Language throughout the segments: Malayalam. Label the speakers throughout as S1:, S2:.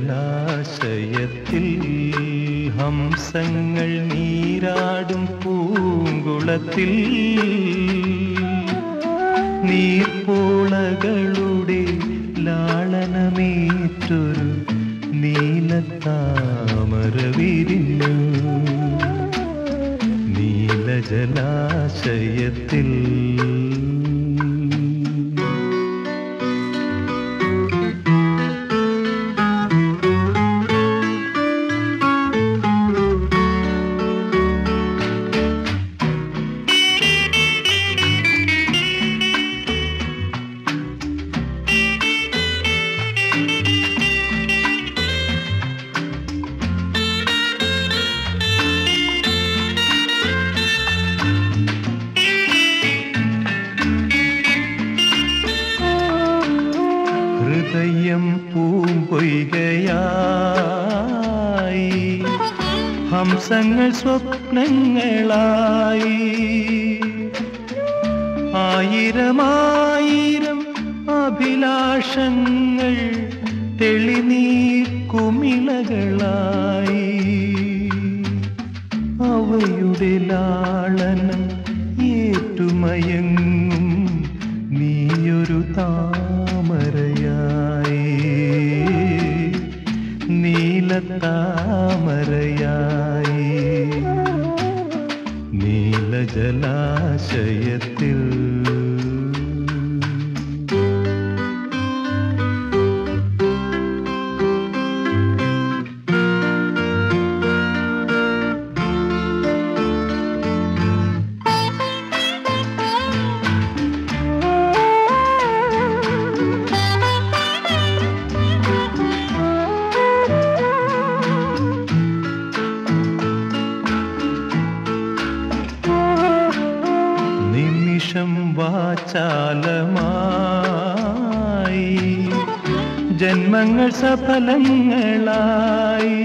S1: നീലജലാശയത്തിൽ ഹംസങ്ങൾ നീരാടും പൂങ്കുളത്തിൽ നീർപ്പോളകളുടെ ലാളനമേറ്റൊരു നീലത്താമര വിരിഞ്ഞു നീലജലാശയത്തിൽ ഹൃദയം പൂമ്പൊയ്കയായി ഹംസങ്ങൾ സ്വപ്നങ്ങളായി ആയിരമായിരം അഭിലാഷങ്ങൾ തെളിനീർ കുമിളകളായി അവയുടെ ലാളനം ഏറ്റുമയങ്ങും നീയൊരു താമരയായി നീലത്താമരയായി നീലജലാശയത്തിൽ നിമിഷം വാചാലമായി ജന്മങ്ങൾ സഫലങ്ങളായി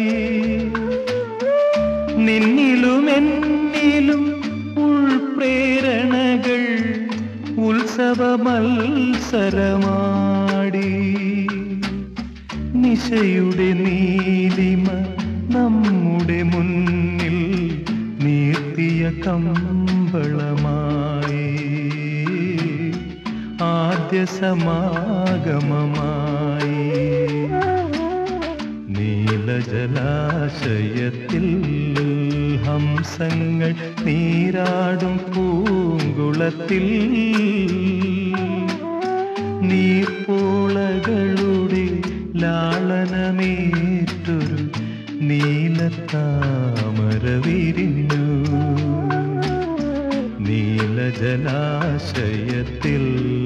S1: നിന്നിലും എന്നിലും ഉൾപ്രേരണകൾ ഉത്സവ മത്സരമാടി നിശയുടെ നീലിമ നമ്മുടെ മുന്നിൽ നീർത്തിയ കമ്പളമായി ആദ്യ സമാഗമമായി നീലജലാശയത്തിൽ ഹംസങ്ങൾ നീരാടും പൂങ്കുളത്തിൽ നീർപ്പോളകളുടെ ലാളനമേറ്റൊരു നീലത്താമര വിരിഞ്ഞു നീലജലാശയത്തിൽ